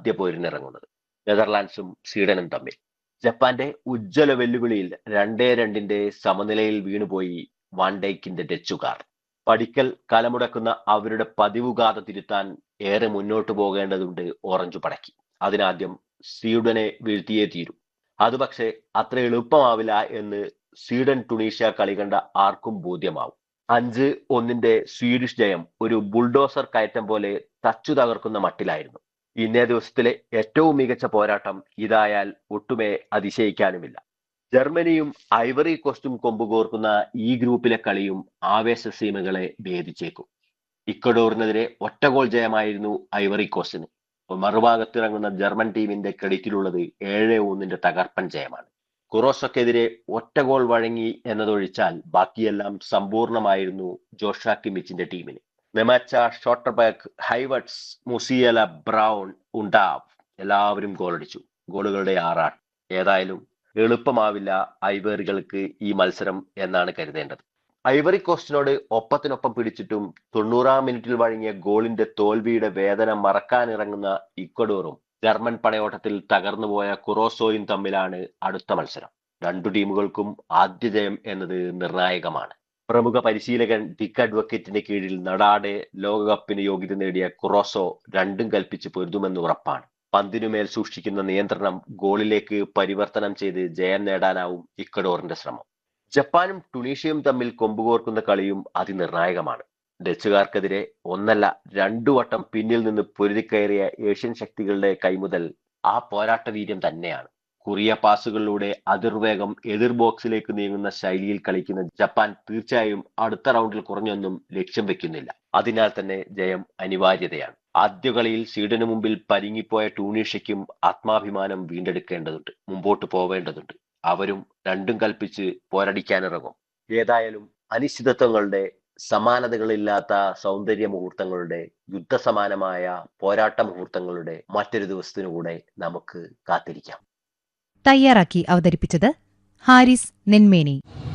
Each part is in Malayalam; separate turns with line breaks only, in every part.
ആദ്യ പോരിനിറങ്ങുന്നത് നെതർലാൻഡ്സും സ്വീഡനും തമ്മിൽ ജപ്പാന്റെ ഉജ്ജ്വല വെല്ലുവിളിയിൽ രണ്ടേ രണ്ടിന്റെ സമനിലയിൽ വീണുപോയി വാൻഡൈക്കിന്റെ ഡച്ചുകാർ പടിക്കൽ കലമുടക്കുന്ന അവരുടെ പതിവുകാത തിരുത്താൻ ഏറെ മുന്നോട്ടു പോകേണ്ടതുണ്ട് ഓറഞ്ചു പടക്കി അതിനാദ്യം സ്വീഡനെ വീഴ്ത്തിയേ തീരൂ അത് പക്ഷേ അത്ര എളുപ്പമാവില്ല എന്ന് സ്വീഡൻ ടുണീഷ്യ കളി കണ്ട ആർക്കും ബോധ്യമാവും അഞ്ച് ഒന്നിന്റെ സ്വീഡിഷ് ജയം ഒരു ബുൾഡോസർ കയറ്റം പോലെ തച്ചു തകർക്കുന്ന മട്ടിലായിരുന്നു ഇന്നേ ദിവസത്തിലെ ഏറ്റവും മികച്ച പോരാട്ടം ഇതായാൽ ഒട്ടുമേ അതിശയിക്കാനുമില്ല ജർമ്മനിയും ഐവറി കോസ്റ്റും കൊമ്പുകോർക്കുന്ന ഈ ഗ്രൂപ്പിലെ കളിയും ആവേശ സീമകളെ ഭേദിച്ചേക്കും ഇക്കഡോറിനെതിരെ ഒറ്റ ഗോൾ ജയമായിരുന്നു ഐവറി കോസ്റ്റിന് മറുഭാഗത്തിറങ്ങുന്ന ജർമ്മൻ ടീമിന്റെ ക്രെഡിറ്റിലുള്ളത് ഏഴ് ഒന്നിന്റെ തകർപ്പൻ ജയമാണ് കുറോസക്കെതിരെ ഒറ്റ ഗോൾ വഴങ്ങി എന്നതൊഴിച്ചാൽ ബാക്കിയെല്ലാം സമ്പൂർണമായിരുന്നു ജോഷ കിമിച്ചിന്റെ ടീമിന് നെമാച്ച ഷോട്ടർബാക്ക് ഹൈവട്സ് മുസിയല ബ്രൗൺ ഉണ്ടാവ് എല്ലാവരും ഗോളടിച്ചു ഗോളുകളുടെ ആറാട്ട് ഏതായാലും എളുപ്പമാവില്ല ഐവറികൾക്ക് ഈ മത്സരം എന്നാണ് കരുതേണ്ടത് ഐവറി കോസ്റ്റിനോട് ഒപ്പത്തിനൊപ്പം പിടിച്ചിട്ടും തൊണ്ണൂറാം മിനിറ്റിൽ വഴങ്ങിയ ഗോളിന്റെ തോൽവിയുടെ വേദന മറക്കാനിറങ്ങുന്ന ഇക്വഡോറും ജർമ്മൻ പടയോട്ടത്തിൽ തകർന്നുപോയ കുറോസോയും തമ്മിലാണ് അടുത്ത മത്സരം രണ്ടു ടീമുകൾക്കും ആദ്യ ജയം എന്നത് നിർണായകമാണ് പ്രമുഖ പരിശീലകൻ ഡിക്ക് അഡ്വക്കേറ്റിന്റെ കീഴിൽ നടാടെ ലോകകപ്പിന് യോഗ്യത നേടിയ കുറോസോ രണ്ടും കൽപ്പിച്ച് പൊരുതുമെന്ന് ഉറപ്പാണ് പന്തിനുമേൽ സൂക്ഷിക്കുന്ന നിയന്ത്രണം ഗോളിലേക്ക് പരിവർത്തനം ചെയ്ത് ജയം നേടാനാവും ഇക്വഡോറിന്റെ ശ്രമം ജപ്പാനും ടുണീഷ്യയും തമ്മിൽ കൊമ്പുകോർക്കുന്ന കളിയും അതിനിർണായകമാണ് ഡച്ചുകാർക്കെതിരെ ഒന്നല്ല രണ്ടു വട്ടം പിന്നിൽ നിന്ന് പൊരുതിക്കയറിയ ഏഷ്യൻ ശക്തികളുടെ കൈമുതൽ ആ പോരാട്ട വീര്യം തന്നെയാണ് കുറിയ പാസുകളിലൂടെ അതിർവേഗം എതിർ ബോക്സിലേക്ക് നീങ്ങുന്ന ശൈലിയിൽ കളിക്കുന്ന ജപ്പാൻ തീർച്ചയായും അടുത്ത റൗണ്ടിൽ കുറഞ്ഞൊന്നും ലക്ഷ്യം വെക്കുന്നില്ല അതിനാൽ തന്നെ ജയം അനിവാര്യതയാണ് ആദ്യ കളിയിൽ സ്വീഡന് മുമ്പിൽ പരിങ്ങിപ്പോയ ടൂണീഷ്യയ്ക്കും ആത്മാഭിമാനം വീണ്ടെടുക്കേണ്ടതുണ്ട് മുമ്പോട്ട് പോവേണ്ടതുണ്ട് അവരും രണ്ടും കൽപ്പിച്ച് പോരടിക്കാനിറങ്ങും ഏതായാലും അനിശ്ചിതത്വങ്ങളുടെ സമാനതകളില്ലാത്ത സൗന്ദര്യ മുഹൂർത്തങ്ങളുടെ യുദ്ധസമാനമായ പോരാട്ട മുഹൂർത്തങ്ങളുടെ മറ്റൊരു ദിവസത്തിനുകൂടെ നമുക്ക് കാത്തിരിക്കാം
തയ്യാറാക്കി അവതരിപ്പിച്ചത് ഹാരിസ് നെന്മേനി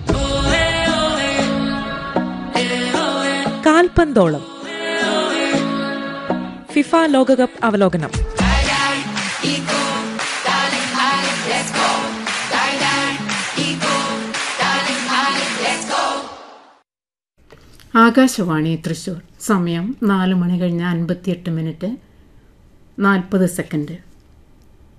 കാൽപന്തോളം ഫിഫ ലോകകപ്പ് അവലോകനം
ആകാശവാണി തൃശൂർ സമയം നാല് മണി കഴിഞ്ഞ് അൻപത്തിയെട്ട് മിനിറ്റ് നാൽപ്പത് സെക്കൻഡ്